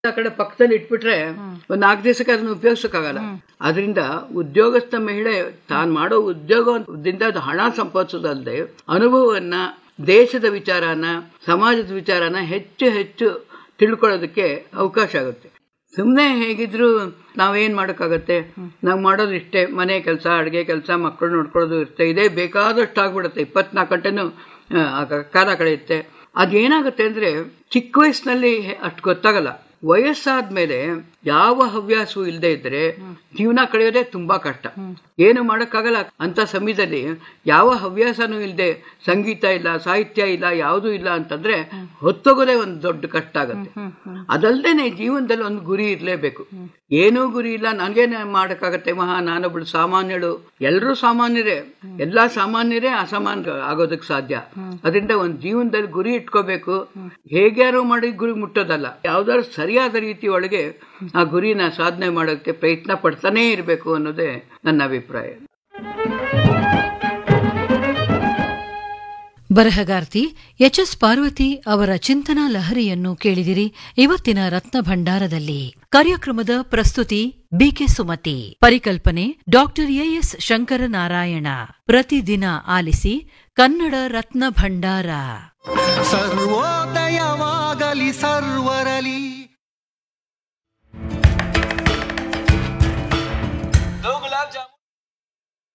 ಆ ಕಡೆ ಪಕ್ಕದಲ್ಲಿ ಇಟ್ಬಿಟ್ರೆ ಒಂದ್ ನಾಲ್ಕು ದಿವಸಕ್ಕೆ ಅದನ್ನ ಉಪಯೋಗಿಸಕ್ಕಾಗಲ್ಲ ಅದರಿಂದ ಉದ್ಯೋಗಸ್ಥ ಮಹಿಳೆ ತಾನ್ ಮಾಡೋ ಉದ್ಯೋಗದಿಂದ ಅದು ಹಣ ಸಂಪಾದಿಸೋದಲ್ಲದೆ ಅನುಭವವನ್ನ ದೇಶದ ವಿಚಾರನ ಸಮಾಜದ ವಿಚಾರನ ಹೆಚ್ಚು ಹೆಚ್ಚು ತಿಳ್ಕೊಳ್ಳೋದಕ್ಕೆ ಅವಕಾಶ ಆಗುತ್ತೆ ಸುಮ್ಮನೆ ಹೇಗಿದ್ರು ನಾವೇನ್ ಮಾಡೋಕ್ಕಾಗತ್ತೆ ನಾವು ಮಾಡೋದು ಇಷ್ಟೇ ಮನೆ ಕೆಲಸ ಅಡುಗೆ ಕೆಲಸ ಮಕ್ಕಳು ನೋಡ್ಕೊಳ್ಳೋದು ಇರುತ್ತೆ ಇದೇ ಬೇಕಾದಷ್ಟು ಆಗ್ಬಿಡುತ್ತೆ ಇಪ್ಪತ್ನಾಲ್ಕು ಗಂಟೆನೂ ಆ, ಆಗ- ಕಾಲ ಕಳೆಯುತ್ತೆ ಅದೇನಾಗುತ್ತೆ ಅಂದ್ರೆ ಚಿಕ್ಕ ವಯಸ್ಸಿನಲ್ಲಿ ಅಷ್ಟು ಗೊತ್ತಾಗಲ್ಲ ವಯಸ್ಸಾದ್ಮೇಲೆ ಯಾವ ಹವ್ಯಾಸವೂ ಇಲ್ಲದೆ ಇದ್ರೆ ಜೀವನ ಕಳೆಯೋದೇ ತುಂಬಾ ಕಷ್ಟ ಏನು ಮಾಡಕ್ಕಾಗಲ್ಲ ಅಂತ ಸಮಯದಲ್ಲಿ ಯಾವ ಹವ್ಯಾಸನೂ ಇಲ್ಲದೆ ಸಂಗೀತ ಇಲ್ಲ ಸಾಹಿತ್ಯ ಇಲ್ಲ ಯಾವುದೂ ಇಲ್ಲ ಅಂತಂದ್ರೆ ಹೊತ್ತೋಗೋದೇ ಒಂದು ದೊಡ್ಡ ಕಷ್ಟ ಆಗುತ್ತೆ ಅದಲ್ದೇನೆ ಜೀವನದಲ್ಲಿ ಒಂದು ಗುರಿ ಇರಲೇಬೇಕು ಏನೂ ಗುರಿ ಇಲ್ಲ ನನಗೇನೆ ಮಾಡಕ್ಕಾಗತ್ತೆ ಮಹಾ ನಾನೊಬ್ಳು ಸಾಮಾನ್ಯಳು ಎಲ್ಲರೂ ಸಾಮಾನ್ಯರೇ ಎಲ್ಲಾ ಸಾಮಾನ್ಯರೇ ಅಸಾಮಾನ್ಯ ಆಗೋದಕ್ಕೆ ಸಾಧ್ಯ ಅದರಿಂದ ಒಂದು ಜೀವನದಲ್ಲಿ ಗುರಿ ಇಟ್ಕೋಬೇಕು ಹೇಗ್ಯಾರೋ ಮಾಡಿ ಗುರಿ ಮುಟ್ಟೋದಲ್ಲ ಯಾವ್ದಾದ್ರು ಸರಿಯಾದ ರೀತಿ ಒಳಗೆ ಆ ಗುರಿನ ಸಾಧನೆ ಮಾಡೋಕ್ಕೆ ಪ್ರಯತ್ನ ಪಡ್ತಾನೇ ಇರಬೇಕು ಅನ್ನೋದೇ ನನ್ನ ಅಭಿಪ್ರಾಯ ಬರಹಗಾರ್ತಿ ಎಚ್ ಎಸ್ ಪಾರ್ವತಿ ಅವರ ಚಿಂತನಾ ಲಹರಿಯನ್ನು ಕೇಳಿದಿರಿ ಇವತ್ತಿನ ರತ್ನ ಭಂಡಾರದಲ್ಲಿ ಕಾರ್ಯಕ್ರಮದ ಪ್ರಸ್ತುತಿ ಬಿಕೆ ಸುಮತಿ ಪರಿಕಲ್ಪನೆ ಡಾಕ್ಟರ್ ಎಎಸ್ ಶಂಕರನಾರಾಯಣ ಪ್ರತಿದಿನ ಆಲಿಸಿ ಕನ್ನಡ ರತ್ನ ಭಂಡಾರ ಸರ್ವೋದಯ